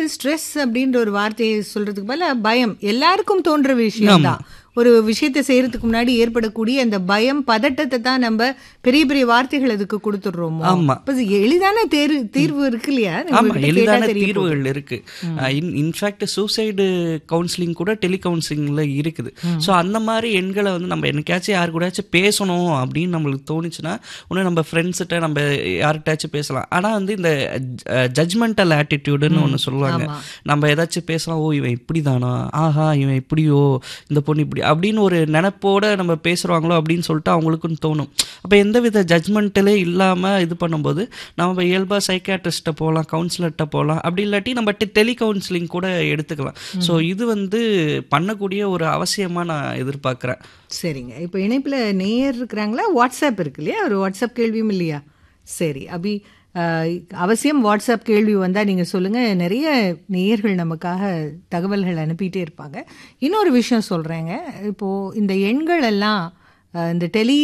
Stress அப்படின்ற ஒரு வார்த்தையை சொல்றதுக்கு பதிலா பயம் எல்லாருக்கும் தோன்ற விஷயம் தான் ஒரு விஷயத்தை செய்யறதுக்கு முன்னாடி ஏற்படக்கூடிய அந்த பயம் பதட்டத்தை தான் நம்ம பெரிய பெரிய வார்த்தைகள் அதுக்கு கொடுத்துடுறோமோ ஆமா. அப்ப இது எளிதான தேர்வு தீர்வு இருக்கு இல்லையா நம்ம ஆமா கிட்ட கேட்டா எளிதான தெரிய போகுது. தீர்வுகள் இருக்கு இன்ஃபேக்ட் சூசைடு கவுன்சிலிங் கூட டெலி கவுன்சிலிங்ல இருக்குது ஸோ அந்த மாதிரி எண்களை வந்து நம்ம என்னைக்காச்சும் யாரு கூடயாச்சும் பேசணும் அப்படின்னு நம்மளுக்கு தோணுச்சுன்னா ஒன்று நம்ம ஃப்ரெண்ட்ஸ்கிட்ட நம்ம யார்கிட்டயாச்சும் பேசலாம் ஆனா வந்து இந்த ஜட்மெண்டல் ஆட்டிடியூடுன்னு ஒன்று சொல்லுவாங்க ஆமா. நம்ம ஏதாச்சும் பேசலாம் ஓ இவன் இப்படி தானா ஆஹா இவன் இப்படியோ இந்த பொண்ணு இப்படி அப்படின்னு ஒரு நினப்போட நம்ம பேசுகிறாங்களோ அப்படின்னு சொல்லிட்டு அவங்களுக்கும் தோணும் அப்போ எந்தவித ஜட்மெண்ட்டிலே இல்லாமல் இது பண்ணும்போது நம்ம இயல்பாக சைக்காட்ரிஸ்ட்டை போகலாம் கவுன்சிலர்கிட்ட போகலாம் அப்படி இல்லாட்டி நம்ம டெலி கவுன்சிலிங் கூட எடுத்துக்கலாம் ஸோ இது வந்து பண்ணக்கூடிய ஒரு அவசியமாக நான் எதிர்பார்க்குறேன் சரிங்க இப்போ இணைப்புல நேயர் இருக்கிறாங்களா வாட்ஸ்அப் இருக்கு இல்லையா ஒரு வாட்ஸ்அப் கேள்வியும் இல்லையா சரி அபி அஹ், அவசியம் வாட்ஸ்அப் கேள்வி வந்தால் நீங்கள் சொல்லுங்கள் நிறைய நேயர்கள் நமக்காக தகவல்கள் அனுப்பிட்டே இருப்பாங்க இன்னொரு விஷயம் சொல்கிறேங்க இப்போது இந்த எண்கள் எல்லாம் அஹ், இந்த டெலி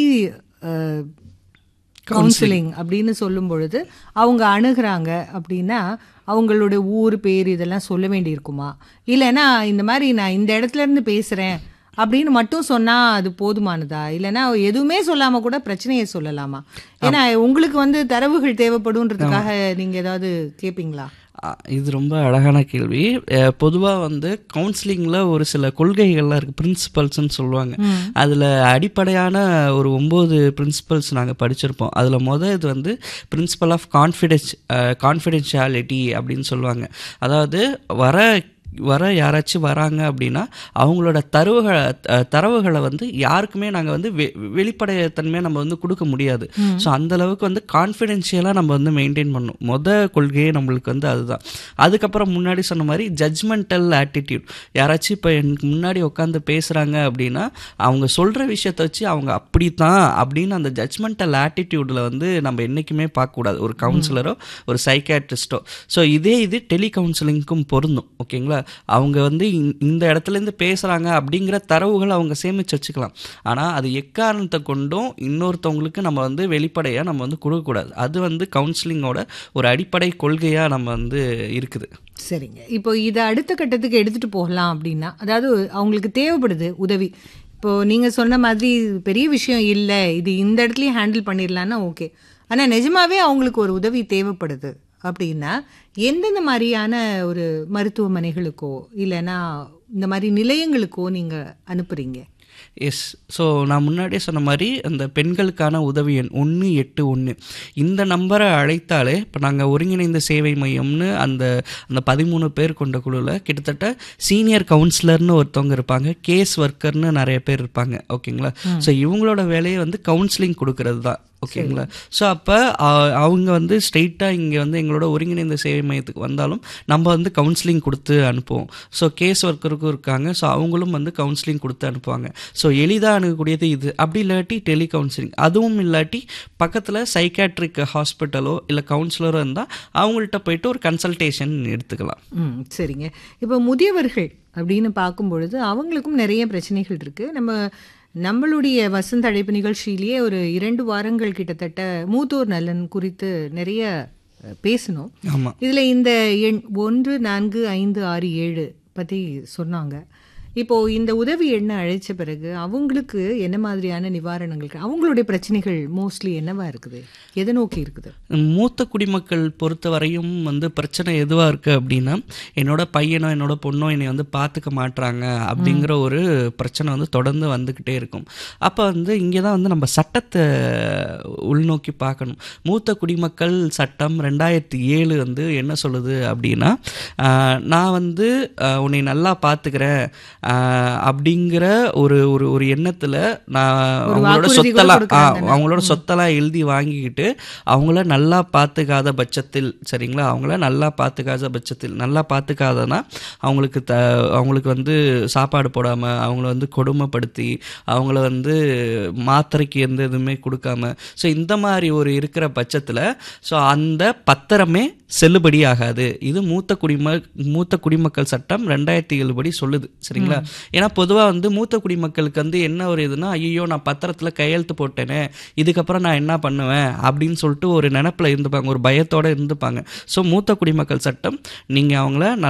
கவுன்சிலிங் அப்படின்னு சொல்லும் பொழுது அவங்க அணுகுறாங்க அப்படின்னா அவங்களோட ஊர் பேர் இதெல்லாம் சொல்ல வேண்டியிருக்குமா இல்லைன்னா இந்த மாதிரி நான் இந்த இடத்துல இருந்து பேசுகிறேன் அப்படின்னு மட்டும் சொன்னா அது போதுமானதா இல்லைன்னா எதுவுமே சொல்லாம கூட பிரச்சனையை சொல்லலாமா ஏன்னா உங்களுக்கு வந்து தரவுகள் தேவைப்படும்ன்றதுக்காக நீங்க ஏதாவது கேட்பீங்களா ஆ, இது ரொம்ப அழகான கேள்வி பொதுவாக வந்து கவுன்சிலிங்கில் ஒரு சில கொள்கைகள்லாம் இருக்குது பிரின்சிபல்ஸ்னு சொல்லுவாங்க அதில் அடிப்படையான ஒரு ஒம்பது பிரின்சிபல்ஸ் நாங்கள் படிச்சிருப்போம் அதில் மொதல் இது வந்து பிரின்சிபல் ஆஃப் கான்ஃபிடென்ஸ் கான்ஃபிடென்ஷியாலிட்டி அப்படின்னு சொல்லுவாங்க அதாவது வர வர யாராச்சும் வராங்க அப்படின்னா அவங்களோட தரவுகளை அஹ், தரவுகளை வந்து யாருக்குமே நாங்கள் வந்து வெ வெளிப்படைத்தன்மையாக நம்ம வந்து கொடுக்க முடியாது ஸோ அந்த அளவுக்கு வந்து கான்ஃபிடென்ஷியலாக நம்ம வந்து மெயின்டைன் பண்ணணும் மொத கொள்கையே நம்மளுக்கு வந்து அதுதான் அதுக்கப்புறம் முன்னாடி சொன்ன மாதிரி ஜட்ஜ்மெண்டல் ஆட்டிடியூட் யாராச்சும் இப்போ எனக்கு முன்னாடி உட்காந்து பேசுகிறாங்க அப்படின்னா அவங்க சொல்கிற விஷயத்தை வச்சு அவங்க அப்படி தான் அப்படின்னு அந்த ஜட்ஜ்மெண்டல் ஆட்டிடியூடில் வந்து நம்ம என்றைக்குமே பார்க்கக்கூடாது ஒரு கவுன்சிலரோ ஒரு சைக்காட்ரிஸ்டோ ஸோ இதே இது டெலி கவுன்சிலிங்க்கும் பொருந்தும் ஓகேங்களா அவங்க வந்து இந்த- இந்த இடத்துலேருந்து பேசுகிறாங்க அப்படிங்கிற தரவுகளை அவங்க சேமித்து வச்சுக்கலாம் ஆனால் அது எக்காரணத்தை கொண்டும் இன்னொருத்தவங்களுக்கு நம்ம வந்து வெளிப்படையாக நம்ம வந்து கொடுக்கக்கூடாது அது வந்து கவுன்சிலிங்கோட ஒரு அடிப்படை கொள்கையாக நம்ம வந்து இருக்குது சரிங்க இப்போ இதை அடுத்த கட்டத்துக்கு எடுத்துட்டு போகலாம் அப்படின்னா அதாவது அவங்களுக்கு தேவைப்படுது உதவி இப்போ நீங்க சொன்ன மாதிரி இது பெரிய விஷயம் இல்லை இது இந்த இடத்துலயும் ஹேண்டில் பண்ணிடலான்னா ஓகே ஆனா நிஜமாவே அவங்களுக்கு ஒரு உதவி தேவைப்படுது அப்படின்னா எந்தெந்த மாதிரியான ஒரு மருத்துவமனைகளுக்கோ இல்லைன்னா இந்த மாதிரி நிலையங்களுக்கோ நீங்க அனுப்புறீங்க எஸ் ஸோ நான் முன்னாடியே சொன்ன மாதிரி அந்த பெண்களுக்கான உதவி எண் ஒன்று எட்டு ஒன்று இந்த நம்பரை அழைத்தாலே இப்போ நாங்கள் ஒருங்கிணைந்த சேவை மையம்னு அந்த அந்த பதிமூணு பேர் கொண்ட குழுவில் கிட்டத்தட்ட சீனியர் கவுன்சிலர்னு ஒருத்தவங்க இருப்பாங்க கேஸ் ஒர்க்கர்னு நிறைய பேர் இருப்பாங்க ஓகேங்களா ஸோ இவங்களோட வேலையை வந்து கவுன்சிலிங் கொடுக்கறது தான் ஓகேங்களா ஸோ அப்போ அவங்க வந்து ஸ்ட்ரெயிட்டாக இங்கே வந்து எங்களோட ஒருங்கிணைந்த சேவை மையத்துக்கு வந்தாலும் நம்ம வந்து கவுன்சிலிங் கொடுத்து அனுப்புவோம் ஸோ கேஸ் ஒர்க்கருக்கும் இருக்காங்க ஸோ அவங்களும் வந்து கவுன்சிலிங் கொடுத்து அனுப்புவாங்க ஸோ எளிதாக அணுகக்கூடியது இது அப்படி இல்லாட்டி டெலி கவுன்சிலிங் அதுவும் இல்லாட்டி பக்கத்தில் சைக்காட்ரிக் ஹாஸ்பிட்டலோ இல்லை கவுன்சிலரோ இருந்தால் அவங்கள்ட்ட போயிட்டு ஒரு கன்சல்டேஷன் எடுத்துக்கலாம் ம் சரிங்க இப்போ முதியவர்கள் அப்படின்னு பார்க்கும் பொழுது அவங்களுக்கும் நிறைய பிரச்சனைகள் இருக்கு நம்ம நம்மளுடைய வசந்த அழைப்பு நிகழ்ச்சியிலேயே ஒரு இரண்டு வாரங்கள் கிட்டத்தட்ட மூத்தோர் நலன் குறித்து நிறைய அஹ், பேசினோம் ஆமாம் இதுல இந்த எண் ஒன்று நான்கு ஐந்து ஆறு ஏழு பத்தி சொன்னாங்க இப்போ இந்த உதவி எண்ணை அழைச்ச பிறகு அவங்களுக்கு என்ன மாதிரியான நிவாரணங்கள் அவங்களுடைய பிரச்சனைகள் மோஸ்ட்லி என்னவா இருக்குது எதை நோக்கி இருக்குது மூத்த குடிமக்கள் பொறுத்த வரையும் வந்து பிரச்சனை எதுவாக இருக்குது அப்படின்னா என்னோட பையனோ என்னோட பொண்ணோ என்னை வந்து பார்த்துக்க மாட்றாங்க அப்படிங்கிற ஒரு பிரச்சனை வந்து தொடர்ந்து வந்துக்கிட்டே இருக்கும் அப்போ வந்து இங்கே தான் வந்து நம்ம சட்டத்தை உள்நோக்கி பார்க்கணும் மூத்த குடிமக்கள் சட்டம் ரெண்டாயிரத்தி ஏழு வந்து என்ன சொல்லுது அப்படின்னா ஆஹ், நான் வந்து ஆஹ், உன்னை நல்லா பார்த்துக்கிறேன் ஆஹ், அப்படிங்கிற ஒரு ஒரு ஒரு எண்ணத்தில் நான் அவங்களோட வாக்குறுதி கூட சொத்தெல்லாம் ஆ, கொடுக்குறாங்க அவங்களோட சொத்தெல்லாம் எழுதி வாங்கிக்கிட்டு அவங்கள நல்லா பார்த்துக்காத பட்சத்தில் சரிங்களா அவங்கள நல்லா பார்த்துக்காத பட்சத்தில் நல்லா பார்த்துக்காதனா அவங்களுக்கு த அவங்களுக்கு வந்து சாப்பாடு போடாமல் அவங்கள வந்து கொடுமைப்படுத்தி அவங்கள வந்து மாத்திரைக்கு எந்த இதுவுமே கொடுக்காம ஸோ இந்த மாதிரி ஒரு இருக்கிற பட்சத்தில் ஸோ அந்த பத்திரமே செல்லுபடி ஆகாது இது மூத்த குடிம மூத்த குடிமக்கள் சட்டம் ரெண்டாயிரத்தி ஏழு படி சொல்லுது சரிங்களா ஏன்னா பொதுவாக வந்து மூத்த குடிமக்களுக்கு வந்து என்ன ஒரு இதுனா ஐயோ நான் பத்திரத்தில் கையெழுத்து போட்டேனே இதுக்கப்புறம் நான் என்ன பண்ணுவேன் அப்படின்னு சொல்லிட்டு ஒரு நினப்பில் இருந்துப்பாங்க ஒரு பயத்தோட இருந்துப்பாங்க ஸோ மூத்த குடிமக்கள் சட்டம் நீங்கள் அவங்கள